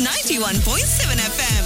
91.7 FM.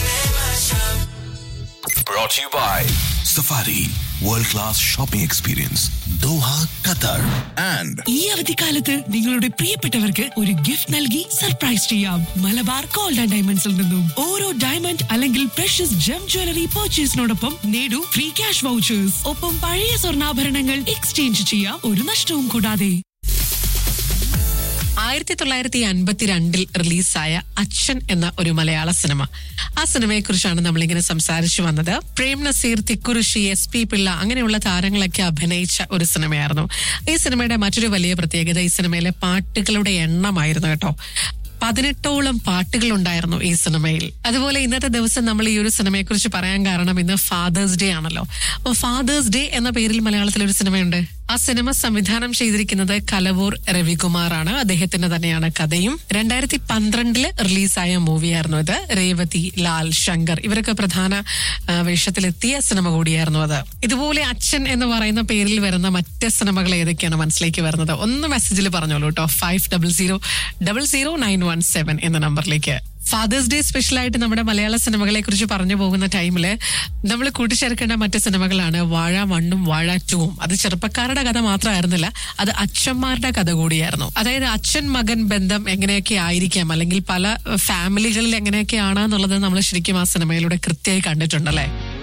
Brought to you by Safari World Class Shopping Experience Doha, Qatar and ഈ അവധിക്കാലത്ത് നിങ്ങളുടെ പ്രിയപ്പെട്ടവർക്ക് ഒരു ഗിഫ്റ്റ് നൽകി സർപ്രൈസ് ചെയ്യാം മലബാർ ഗോൾഡ് ആൻഡ് ഡയമണ്ട്സിൽ നിന്നും ഓരോ ഡയമണ്ട് അല്ലെങ്കിൽ പ്രഷ്യസ് ജം ജ്വല്ലറി പർച്ചേസിനോടൊപ്പം നേടൂ ഫ്രീ ക്യാഷ് വൗച്ചേഴ്സ് ഒപ്പം പഴയ സ്വർണ്ണാഭരണങ്ങൾ എക്സ്ചേഞ്ച് ചെയ്യാം ഒരു നഷ്ടവും കൂടാതെ ആയിരത്തി തൊള്ളായിരത്തി അൻപത്തിരണ്ടിൽ റിലീസായ അച്ഛൻ എന്ന ഒരു മലയാള സിനിമ ആ സിനിമയെ കുറിച്ചാണ് നമ്മളിങ്ങനെ സംസാരിച്ചു വന്നത് പ്രേം നസീർ തിക്കുറിശി എസ് പി പിള്ള അങ്ങനെയുള്ള താരങ്ങളൊക്കെ അഭിനയിച്ച ഒരു സിനിമയായിരുന്നു ഈ സിനിമയുടെ മറ്റൊരു വലിയ പ്രത്യേകത ഈ സിനിമയിലെ പാട്ടുകളുടെ എണ്ണമായിരുന്നു കേട്ടോ പതിനെട്ടോളം പാട്ടുകൾ ഉണ്ടായിരുന്നു ഈ സിനിമയിൽ അതുപോലെ ഇന്നത്തെ ദിവസം നമ്മൾ ഈ ഒരു സിനിമയെ കുറിച്ച് പറയാൻ കാരണം ഇന്ന് ഫാദേഴ്സ് ഡേ ആണല്ലോ അപ്പോൾ ഫാദേഴ്സ് ഡേ എന്ന പേരിൽ മലയാളത്തിൽ ഒരു സിനിമയുണ്ട് ആ സിനിമ സംവിധാനം ചെയ്തിരിക്കുന്നത് കലവൂർ രവികുമാറാണ് അദ്ദേഹത്തിന്റെ തന്നെയാണ് കഥയും രണ്ടായിരത്തി പന്ത്രണ്ടില് റിലീസായ മൂവിയായിരുന്നു ഇത് രേവതി ലാൽ ശങ്കർ ഇവരൊക്കെ പ്രധാന ആ, വേഷത്തിലെത്തിയ സിനിമ കൂടിയായിരുന്നു അത് ഇതുപോലെ അച്ഛൻ എന്ന് പറയുന്ന പേരിൽ വരുന്ന മറ്റ് സിനിമകൾ ഏതൊക്കെയാണ് മനസ്സിലേക്ക് വരുന്നത് ഒന്ന് മെസ്സേജിൽ പറഞ്ഞോളൂ കേട്ടോ five double zero double zero nine one seven എന്ന നമ്പറിലേക്ക് ഫാദേഴ്സ് ഡേ സ്പെഷ്യലായിട്ട് നമ്മുടെ മലയാള സിനിമകളെ കുറിച്ച് പറഞ്ഞു പോകുന്ന ടൈമില് നമ്മൾ കൂട്ടിച്ചേർക്കേണ്ട മറ്റ് സിനിമകളാണ് വാഴ വണ്ണും വാഴ ടൂവും അത് ചെറുപ്പക്കാരുടെ കഥ മാത്രമായിരുന്നില്ല അത് അച്ഛന്മാരുടെ കഥ കൂടിയായിരുന്നു അതായത് അച്ഛൻ മകൻ ബന്ധം എങ്ങനെയൊക്കെ ആയിരിക്കാം അല്ലെങ്കിൽ പല ഫാമിലികളിൽ എങ്ങനെയൊക്കെയാണ് എന്നുള്ളത് നമ്മൾ ശരിക്കും ആ സിനിമയിലൂടെ കൃത്യമായി കണ്ടിട്ടുണ്ടല്ലേ